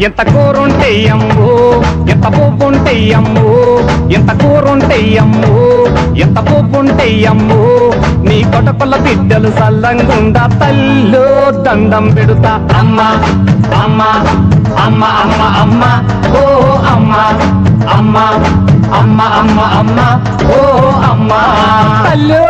ఎంత కూరుంటే అమ్ము ఎంత పువ్వుంటే అమ్ము ఎంత కూరుంటే అమ్ము ఎంత పువ్వుంటే అమ్ము నీ కొటకుల బిడ్డలు సల్లంగుండా తల్లు దండం పెడుతా అమ్మ అమ్మ అమ్మ అమ్మ అమ్మ ఓ అమ్మ అమ్మ అమ్మ అమ్మ అమ్మ ఓ అమ్మ తల్లు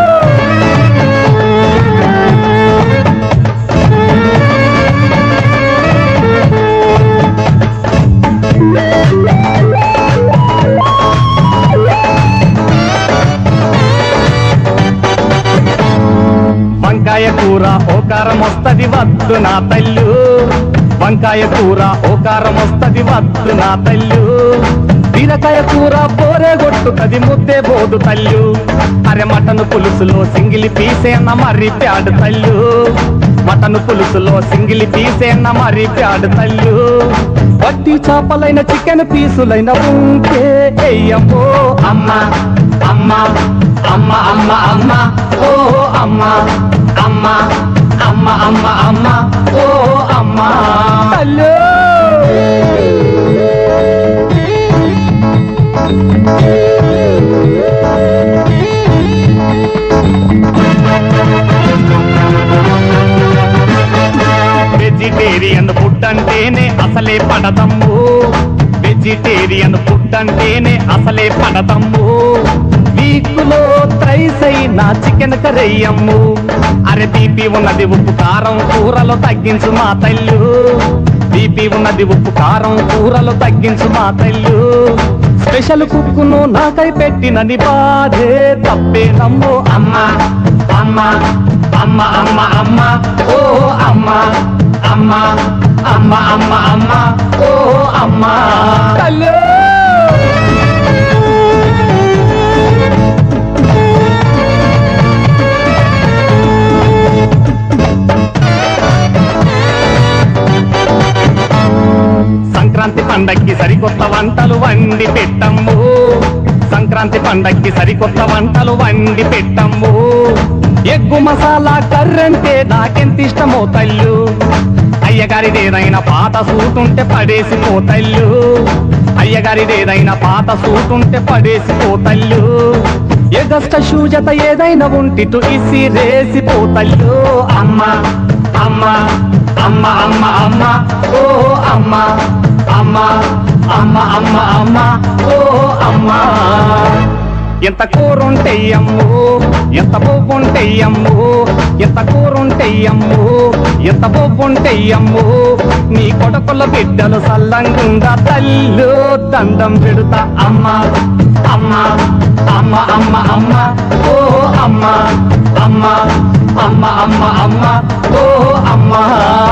వంకాయ కూర ఓకారం వస్తది వద్దు నా తల్లు వంకాయ కూర ఓకారం వస్తది వద్దు నా తల్లు బీరకాయ కూర పోరే కొట్టుకది ముద్దే బోదు తల్లు అరే మటన్ పులుసులో సింగిలి పీసేన మరి ప్యాడు తల్లు మటన్ పులుసులో సింగిలి పీసేన మరి ప్యాడు తల్లు వట్టి చేపలైన చికెన్ పీసులైన ఉంటే ఎయ్యమ్మో అమ్మ అమ్మ అమ్మ అమ్మ అమ్మ ఓ అమ్మ అమ్మ అమ్మ అమ్మ అమ్మ ఓ అమ్మ హలో వెజిటేరియన్ ఫుడ్ అంటేనే అసలే పడదమ్ము వెజిటేరియన్ ఫుడ్ అంటేనే అసలే పడదమ్ము వీకులో త్రైస్ అయినా చికెన్ కర్రీయమ్ము అరే బీపీ ఉన్నది ఉప్పు కారం కూరలో తగ్గించు మా తల్లు బీపీ ఉన్నది ఉప్పు కారం కూరలో తగ్గించు మా తల్లు స్పెషల్ కుక్కును నాకై పెట్టినని బాధే తప్పే నమ్ము అమ్మ అమ్మ అమ్మ అమ్మ అమ్మ ఓ అమ్మ అమ్మ అమ్మ అమ్మ అమ్మ ఓ అమ్మ తల్లు సంక్రాంతి పండక్కి సరికొత్త వంటలు వండి పెట్టమ్ము సంక్రాంతి పండక్కి సరికొత్త వంటలు వండి పెట్టమ్ము ఎగ్గు మసాలా కర్రంటే నాకెంత ఇష్టమో తల్లు అయ్యగారిదేదైనా పాత సూటుంటే పడేసి పోతల్లు అయ్యగారిదేదైనా పాత సూటుంటే పడేసి పోతల్లు ఎగస్ట షూజత ఏదైనా ఉంటిటు ఇసి రేసి పోతల్లు అమ్మ అమ్మ అమ్మ అమ్మ అమ్మ ఓ అమ్మ అమ్మ అమ్మ అమ్మ అమ్మ ఓ అమ్మ ఎంత కూరుంటే అమ్ము ఎంత పువ్వుంటే అమ్ము ఎంత కూరుంటే అమ్ము ఎంత పువ్వుంటే అమ్ము నీ కొడుకుల బిడ్డలు సల్లంగుండా తల్లు దండం పెడుతా అమ్మ అమ్మ అమ్మ అమ్మ అమ్మ ఓ అమ్మ అమ్మ అమ్మ అమ్మ అమ్మ ఓ అమ్మ